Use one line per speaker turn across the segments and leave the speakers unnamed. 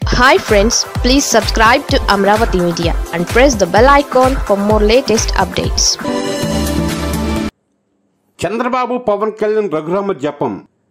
hi friends please subscribe to Amaravati media and press the bell icon for more latest updates
Chandrababu Pawan Kalyan Raghurama జపం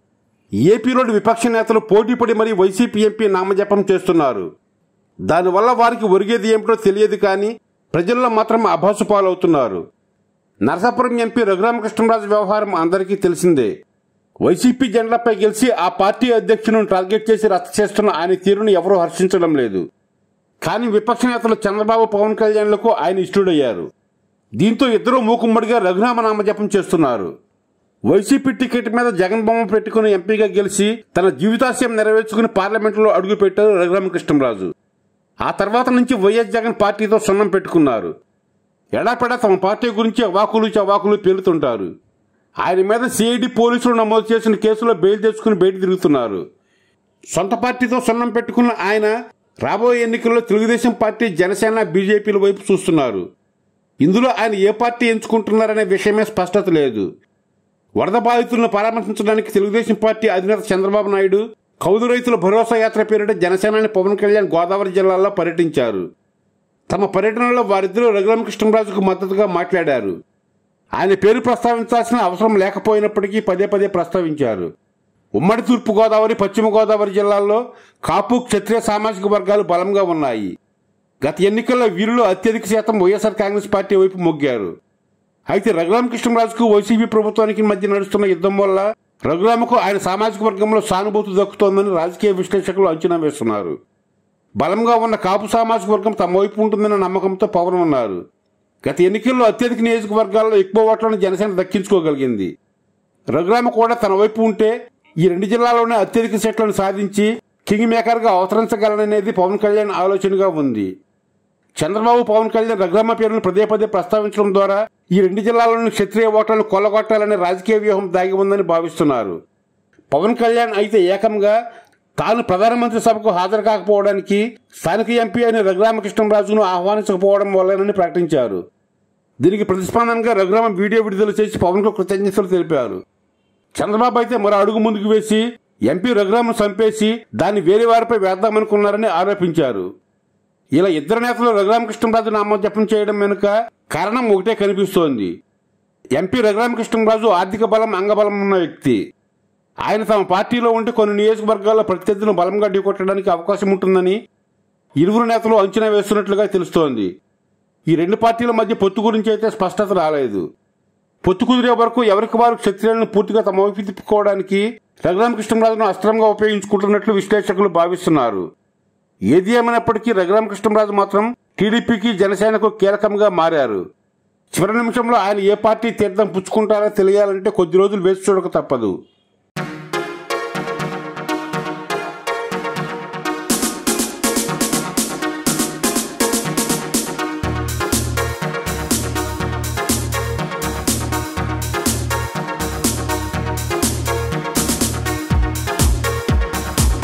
ఏపీలోని విపక్ష నేతలు పోటీపడి మరీ వైసీపీ ఎంపీ నామజపం చేస్తున్నారు దానివల్ల వారికి ఒరిగేది ఏమిటో తెలియదు కానీ ప్రజల్లో మాత్రం అభాసు పాలవుతున్నారు నరసాపురం ఎంపీ రఘురామకృష్ణరాజు వ్యవహారం అందరికీ తెలిసిందే వైసీపీ జెండాపై గెలిచి ఆ పార్టీ అధ్యక్షులను టార్గెట్ చేసి రచ్చ చేస్తున్న ఆయన తీరును ఎవరూ హర్షించడం లేదు కానీ విపక్ష నేతలు చంద్రబాబు పవన్ కళ్యాణ్లకు ఆయన ఇష్టడయ్యారు దీంతో ఇద్దరూ మూకుమ్మడిగా రఘునామ నామజపం చేస్తున్నారు వైసీపీ టికెట్ మీద జగన్ బొమ్మ పెట్టుకుని ఎంపీగా గెలిచి తన జీవితాశయం నెరవేర్చుకుని పార్లమెంటులో అడుగుపెట్టారు రఘురామకృష్ణరాజు ఆ తర్వాత నుంచి వైఎస్ జగన్ పార్టీతో సున్నం పెట్టుకున్నారు ఎడాపెడా తమ పార్టీ గురించి అవాకులు చవాకులు పేలుతుంటారు ఆయన మీద సిఐడి పోలీసులు నమోదు చేసిన కేసులో బెయిల్ తెచ్చుకుని బయట తిరుగుతున్నారు సొంత పార్టీతో సున్నం పెట్టుకున్న ఆయన రాబోయే ఎన్నికల్లో తెలుగుదేశం పార్టీ జనసేన బీజేపీల వైపు చూస్తున్నారు ఇందులో ఆయన ఏ పార్టీ ఎంచుకుంటున్నారనే విషయమే స్పష్టత లేదు వరద బాధితులను పరామర్శించడానికి తెలుగుదేశం పార్టీ అధినేత చంద్రబాబు నాయుడు కౌలు రైతుల భరోసా యాత్ర పేరిట జనసేనాని పవన్ కళ్యాణ్ గోదావరి జిల్లాలో పర్యటించారు తమ పర్యటనలో వారిద్దరూ రఘురామకృష్ణరాజుకు మద్దతుగా మాట్లాడారు ఆయన పేరు ప్రస్తావించాల్సిన అవసరం లేకపోయినప్పటికీ పదే పదే ప్రస్తావించారు ఉమ్మడి తూర్పు గోదావరి పశ్చిమ గోదావరి జిల్లాల్లో కాపు క్షత్రియ సామాజిక వర్గాలు బలంగా ఉన్నాయి గత ఎన్నికల్లో వీరిలో అత్యధిక శాతం వైఎస్ఆర్ కాంగ్రెస్ పార్టీ వైపు మొగ్గారు అయితే రఘురామకృష్ణరాజుకు వైసీపీ ప్రభుత్వానికి మధ్య నడుస్తున్న యుద్ధం వల్ల రఘురామకు ఆయన సామాజిక వర్గంలో సానుభూతి దక్కుతోందని రాజకీయ విశ్లేషకులు అంచనా వేస్తున్నారు బలంగా ఉన్న కాపు సామాజిక వర్గం తమ వైపు ఉంటుందన్న నమ్మకంతో పవన్ ఉన్నారు గత ఎన్నికల్లో అత్యధిక నియోజకవర్గాల్లో ఎక్కువ ఓట్లను జనసేన దక్కించుకోగలిగింది రఘురామ కూడా తన వైపు ఉంటే ఈ రెండు జిల్లాల్లోనే అత్యధిక సీట్లను సాధించి కింగ్ మేకర్గా అవతరించగలననేది పవన్ కళ్యాణ్ ఆలోచనగా ఉంది చంద్రబాబు పవన్ కళ్యాణ్ రఘురామ పేరును పదే పదే ప్రస్తావించడం ద్వారా ఈ రెండు జిల్లాల్లోని క్షత్రియ ఓట్లను కొల్లగొట్టాలనే రాజకీయ వ్యూహం దాగి ఉందని భావిస్తున్నారు పవన్ కళ్యాణ్ అయితే ఏకంగా తాను ప్రధానమంత్రి సభకు హాజరు కాకపోవడానికి స్థానిక ఎంపీ అయిన రఘురామకృష్ణరాజును ఆహ్వానించకపోవడం వల్లనని ప్రకటించారు దీనికి ప్రతిస్పందనగా రఘురామ వీడియో విడుదల చేసి పవన్కు కృతజ్ఞతలు తెలిపారు చంద్రబాబు అయితే మరో అడుగు ముందుకు వేసి ఎంపీ రఘురామను చంపేసి దాన్ని వేరే వారిపై వేద్దామనుకున్నారని ఆరోపించారు ఇలా ఇద్దరు నేతలు రఘురామకృష్ణరాజు నామజపం చేయడం వెనుక కారణం ఒకటే కనిపిస్తోంది ఎంపీ రఘురామకృష్ణరాజు ఆర్థిక బలం అంగబలం ఉన్న వ్యక్తి ఆయన తమ పార్టీలో ఉంటే కొన్ని నియోజకవర్గాల్లో ప్రత్యర్థులను బలంగా ఢీకొట్టడానికి అవకాశం ఉంటుందని ఇరువురు నేతలు అంచనా వేస్తున్నట్లుగా తెలుస్తోంది ఈ రెండు పార్టీల మధ్య పొత్తు గురించి అయితే స్పష్టత రాలేదు పొత్తు కుదిరే వరకు ఎవరికి వారు క్షత్రియులను పూర్తిగా తమ వైపు తిప్పుకోవడానికి రఘురామకృష్ణరాజును అస్త్రంగా ఉపయోగించుకుంటున్నట్లు విశ్లేషకులు భావిస్తున్నారు ఏది ఏమైనప్పటికీ రఘురామకృష్ణరాజు మాత్రం టీడీపీకి జనసేనకు కీలకంగా మారారు చివరి నిమిషంలో ఆయన ఏ పార్టీ తీర్థం పుచ్చుకుంటారో తెలియాలంటే కొద్ది రోజులు వేచి చూడక తప్పదు